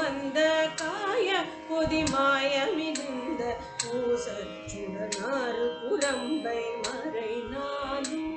சுமந்த காய பொதிமாய மிகுந்த பூசற் சுடனாறு புறம்பை மறை நாளும்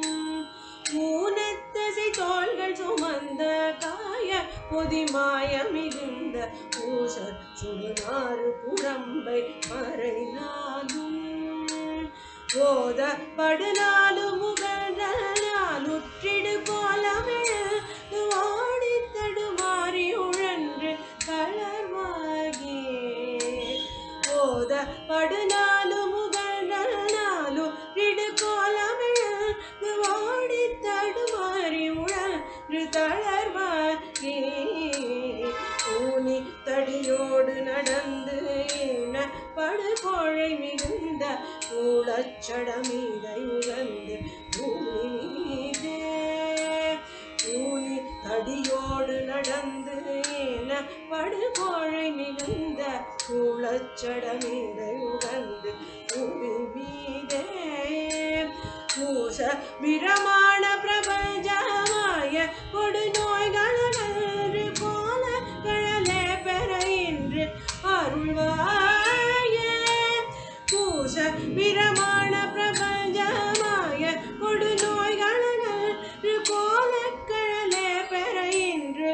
ஊனத்தசை தோள்கள் சுமந்த காய பொதிமாய மிகுந்த பூசற் சுடனாறு புறம்பை மறை நாளும் ஓத படுநாலு முகநாலுற்றிடு போலவே ஓடி தடுமாறி உழன்று தளர்வாகி ஓத படுநாலு முகநாலு ரிடு போலவே ஓடி தடுமாறி உழன்று தளர்வாகி ஊனி தடியோடு நடந்து இன படுகொழை மிகுந்த மூலச்சடமீதை உகந்து பூமி மீதே ஊனி தடியோடு நடந்து இன படுகொழை மிகுந்த மூலச்சடமீதை உகந்து பூமி மீதே மூச பிரமாண பிரபஞ்சமாய கொடு நோய்களன்று போல கழலே பெற இன்று அருள்வாயே பூச பிரமாண பிரபஞ்சமாய கொடு நோய்களன்று போல கழலே பெற இன்று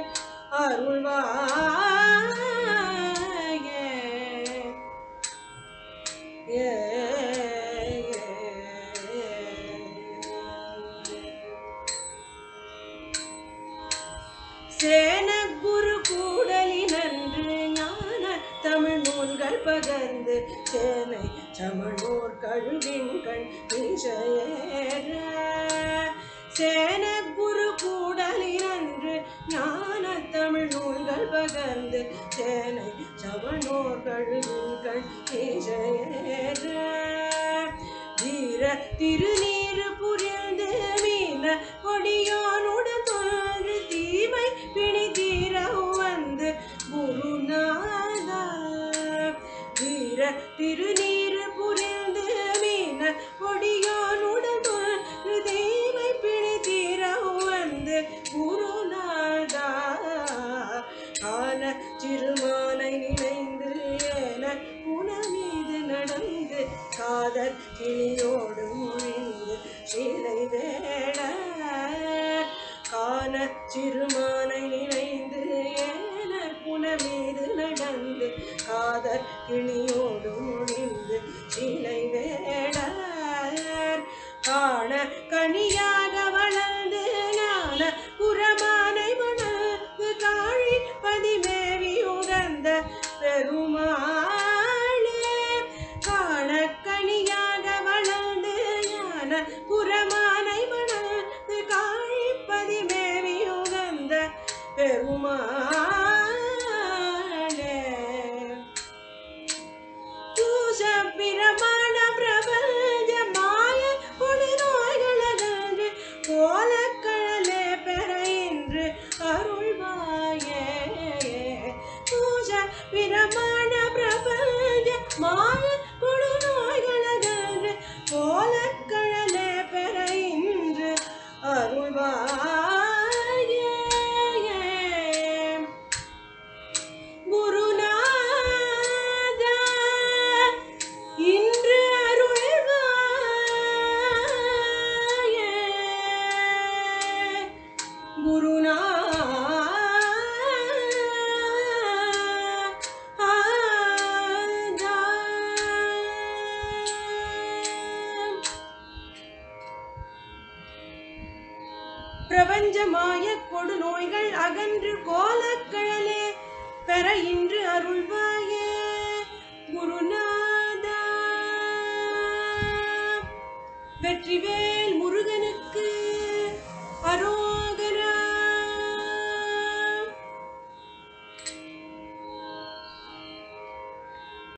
அருள்வாயே சேன குரு கூடலினன்று ஞான தமிழ் நூல்கள் பகர்ந்து சேனை சமணோர் கழுவின்கள் விஷயேற சேன குரு கூடலினன்று ஞான தமிழ் நூல்கள் பகர்ந்து சேனை சமணோர் கழுவின்கள் விஷயேற வீர திருநீரு புரிந்து மீன கொடியோனுடன் தோன்று தீமை பிணி தீர வந்து குருநாதா வீர திருநீரு புரிந்து மீன கொடியோனுடன் தோன்று தீமை பிணி தீர வந்து குருநாதா ஆன சிறுமானை நினைந்து என குணமீது நடந்து காதல் கிளியோடு முழிந்து சிலை வேட காண சிறுமானை நினைந்து ஏன குணமீது நடந்து காதல் கிளியோடு முழிந்து சிலை வேடர் காண கனியாக வளர்ந்து ஞான புறமானை மணந்து காழி பதிமேவி உகந்த பெருமாளே காண கனியாக வளர்ந்து ஞான புறமானை மணந்து காழி பதிமேவி உகந்த பெருமாளே தூச பிரமாண பிரபஞ்ச மாய கொடு நோய்களகன்று கோலக்கழலே பெற இன்று அருள்வாயே தூச பிரமாண பிரபஞ்ச மாய கொடு நோய்களகன்று கோலக்கழலே பெற இன்று அருள்வாயே குருநாதா இன்று அருள்வாயே குருநாதா பிரபஞ்சமாய கொடு நோய்கள் அகன்று கோல